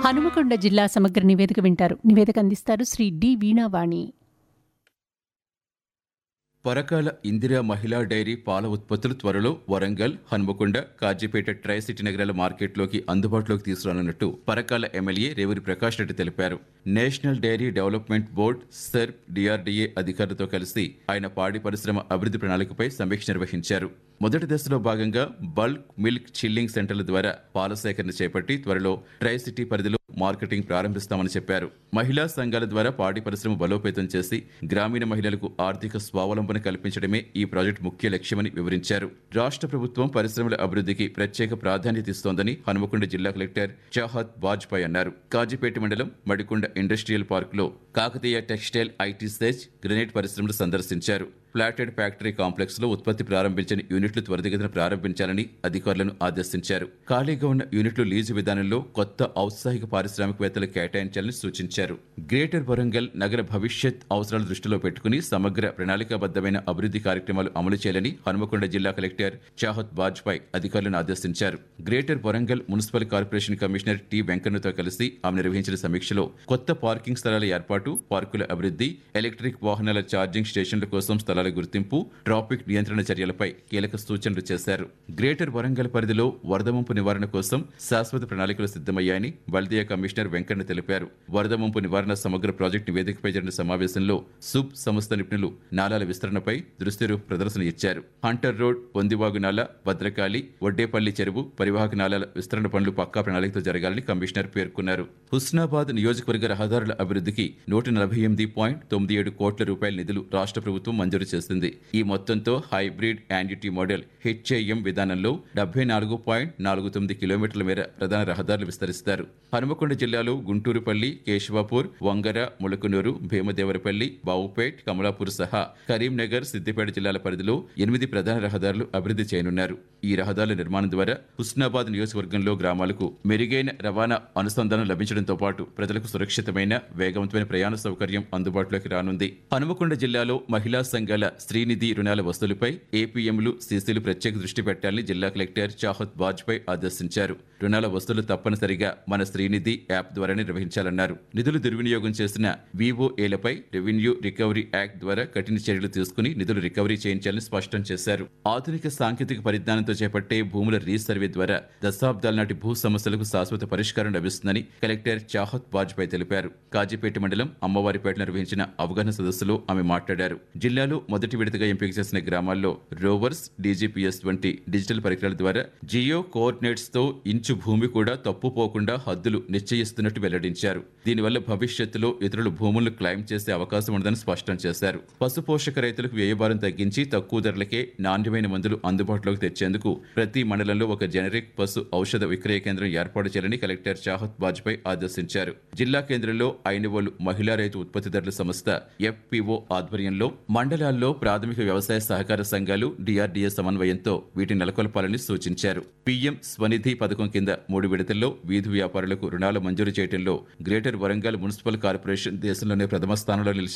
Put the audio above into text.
హనుమకొండ జిల్లా సమగ్ర నివేదిక వింటారు నివేదిక అందిస్తారు శ్రీ డి వీణావాణి పరకాల ఇందిరా మహిళా డైరీ పాల ఉత్పత్తులు త్వరలో వరంగల్ హన్మకొండ కాజీపేట ట్రై సిటీ నగరాల మార్కెట్లోకి అందుబాటులోకి తీసుకురానున్నట్టు పరకాల ఎమ్మెల్యే రేవూరి ప్రకాష్ రెడ్డి తెలిపారు national dairy development board SERP DRDA అధికారులతో కలిసి ఆయన పాడి పరిశ్రమ అభివృద్ధి ప్రణాళికపై సమీక్ష నిర్వహించారు మొదటి దశలో భాగంగా బల్క్ మిల్క్ చిల్లింగ్ సెంటర్ల ద్వారా పాల సేకరణ చేపట్టి త్వరలో ట్రై సిటీ పరిధిలో మార్కెటింగ్ ప్రారంభిస్తామని చెప్పారు మహిళా సంఘాల ద్వారా పాడి పరిశ్రమ బలోపేతం చేసి గ్రామీణ మహిళలకు ఆర్థిక స్వావలంబన కల్పించడమే ఈ ప్రాజెక్టు ముఖ్య లక్ష్యమని వివరించారు రాష్ట్ర ప్రభుత్వం పరిశ్రమల అభివృద్ధికి ప్రత్యేక ప్రాధాన్యత ఇస్తోందని హనుమకొండ జిల్లా కలెక్టర్ చాహత్ వాజ్పాయ్ అన్నారు కాజీపేట మండలం మడికొండ ఇండస్ట్రియల్ పార్కులో Kakatiya textile IT SEZ granite పరిశ్రమలు సందర్శించారు ప్లాటెడ్ ఫ్యాక్టరీ కాంప్లెక్స్ లో ఉత్పత్తి ప్రారంభించిన యూనిట్లు త్వరితగతిన ప్రారంభించాలని అధికారులను ఆదేశించారు ఖాళీగా ఉన్న యూనిట్లు లీజు విధానంలో కొత్త ఔత్సాహిక పారిశ్రామికవేత్తలు కేటాయించాలని సూచించారు గ్రేటర్ వరంగల్ నగర భవిష్యత్ అవసరాలు దృష్టిలో పెట్టుకుని సమగ్ర ప్రణాళికాబద్ధమైన అభివృద్ధి కార్యక్రమాలు అమలు చేయాలని హనుమకొండ జిల్లా కలెక్టర్ చాహత్ వాజ్పాయ్ అధికారులను ఆదేశించారు greater Warangal municipal corporation commissioner T వెంకన్నతో కలిసి ఆమె నిర్వహించిన సమీక్షలో కొత్త పార్కింగ్ స్థలాల ఏర్పాటు పార్కుల అభివృద్ధి ఎలక్ట్రిక్ వాహనాల ఛార్జింగ్ స్టేషన్ల కోసం స్థలాల గుర్తింపు ట్రాఫిక్ నియంత్రణ చర్యలపై కీలక సూచనలు చేశారు గ్రేటర్ వరంగల్ పరిధిలో వరద ముంపు నివారణ కోసం శాశ్వత ప్రణాళికలు సిద్ధమయ్యాయని బల్దియా కమిషనర్ వెంకన్న తెలిపారు వరద ముంపు నివారణ సమగ్ర ప్రాజెక్టు నివేదికపై జరిగిన సమావేశంలో సుబ్ సంస్థ నిపుణులు నాలాల విస్తరణపై దృష్టి రూప ప్రదర్శన ఇచ్చారు హంటర్ రోడ్ పొందివాగు నాల భద్రకాళి వడ్డేపల్లి చెరువు పరివాహక నాలాల విస్తరణ పనులు పక్కా ప్రణాళికతో జరగాలని కమిషనర్ పేర్కొన్నారు హుస్నాబాద్ నియోజకవర్గ రహదారుల అభివృద్ధికి నూట నలభై ఎనిమిది పాయింట్ తొమ్మిది ఏడు కోట్ల రూపాయల నిధులు రాష్ట్ర ప్రభుత్వం మంజూరు చేసింది ఈ మొత్తంతో హైబ్రిడ్ యాండిటీ మోడల్ హెచ్ఐఎం విధానంలో డెబ్బై నాలుగు పాయింట్ నాలుగు తొమ్మిది కిలోమీటర్ల మేర ప్రధాన రహదారులు విస్తరిస్తారు హనుమకొండ జిల్లాలో గుంటూరుపల్లి కేశవాపూర్ వంగర ములకనూరు భీమదేవరపల్లి బావుపేట్ కమలాపూర్ సహా కరీంనగర్ సిద్దిపేట జిల్లాల పరిధిలో ఎనిమిది ప్రధాన రహదారులు అభివృద్ధి చేయనున్నారు ఈ రహదారుల నిర్మాణం ద్వారా హుస్నాబాద్ నియోజకవర్గంలో గ్రామాలకు మెరుగైన రవాణా అనుసంధానం లభించడంతో పాటు ప్రజలకు సురక్షితమైన వేగవంతమైన ప్రయాణ సౌకర్యం అందుబాటులోకి రానుంది హనుమకొండ జిల్లాలో మహిళా సంఘాల శ్రీనిధి రుణాల వసూలుపై ఏపీఎంలు సీసీలు ప్రత్యేక దృష్టి పెట్టాలని జిల్లా కలెక్టర్ చాహత్ వాజ్పేయి ఆదేశించారు రుణాల వసూలు తప్పనిసరిగా మన శ్రీనిధి యాప్ ద్వారా నిర్వహించాలన్నారు నిధులు దుర్వినియోగం చేసిన వివోఏలపై రెవెన్యూ రికవరీ యాక్ట్ ద్వారా కఠిన చర్యలు తీసుకుని నిధులు రికవరీ చేయించాలని స్పష్టం చేశారు ఆధునిక సాంకేతిక పరిజ్ఞానంతో చేపట్టే భూముల రీసర్వే ద్వారా దశాబ్దాల నాటి భూ సమస్యలకు శాశ్వత పరిష్కారం లభిస్తుందని కలెక్టర్ చాహత్ వాజ్పేయి తెలిపారు కాజీపేట మండలం అమ్మవారిపేట నిర్వహించిన అవగాహన సదస్సులో ఆమె మాట్లాడారు జిల్లాలో మొదటి విడతగా ఎంపిక చేసిన గ్రామాల్లో రోవర్స్ డీజీపీఎస్ వంటి డిజిటల్ పరికరాల ద్వారా జియో కోఆర్డినేట్స్ తో ఇంచు భూమి కూడా తప్పుపోకుండా హద్దులు నిశ్చయిస్తున్నట్టు వెల్లడించారు దీనివల్ల భవిష్యత్తులో ఇతరులు భూములను క్లైమ్ చేసే అవకాశం ఉండదని స్పష్టం చేశారు పశు పోషక రైతులకు వ్యయభారం తగ్గించి తక్కువ ధరలకే నాణ్యమైన మందులు అందుబాటులోకి తెచ్చేందుకు ప్రతి మండలంలో ఒక జనరిక్ పశు ఔషధ విక్రయ కేంద్రం ఏర్పాటు చేయాలని కలెక్టర్ చాహత్ వాజ్పేయి ఆదేశించారు జిల్లా కేంద్రంలో ఐనవోలు మహిళా రైతు ఉత్పత్తిదారుల సంస్థ ఎఫ్పిఓ ఆధ్వర్యంలో మండలాల్లో ప్రాథమిక వ్యవసాయ సహకార సంఘాలు డిఆర్డీఏ సమన్వయంతో వీటిని నెలకొల్పాలని సూచించారు పీఎం స్వనిధి పథకం కింద మూడు విడతల్లో వీధి వ్యాపారులకు రుణాలు మంజూరు చేయడంలో గ్రేటర్ వరంగల్ మున్సిపల్ కార్పొరేషన్ దేశంలోనే ప్రథమ స్థానంలో నిలిచింది